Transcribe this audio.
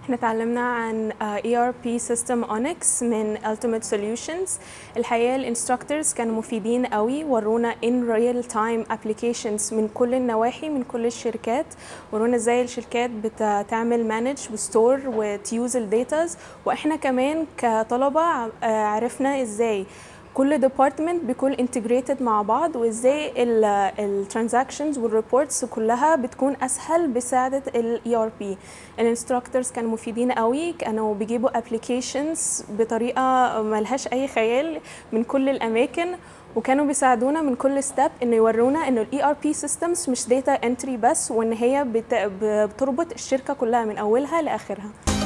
احنا اتعلمنا عن uh, ERP system Onyx من Ultimate Solutions الحقيقة الانستراكتورز كانوا مفيدين قوي ورونا in real time applications من كل النواحي من كل الشركات ورونا ازاي الشركات بتعمل مانج وستور وتيوز الداتاز واحنا كمان كطلبة uh, عرفنا ازاي كل ديبارتمنت بيكون انتجريتد مع بعض وازاي الترانزاكشنز والريبورتس كلها بتكون اسهل بساعده الاي ار بي الانستراكتورز كانوا مفيدين قوي كانوا بيجيبوا ابلكيشنز بطريقه ملهاش اي خيال من كل الاماكن وكانوا بيساعدونا من كل ستيب انه يورونا انه الاي ار بي سيستمز مش داتا انتري بس وان هي بتربط الشركه كلها من اولها لاخرها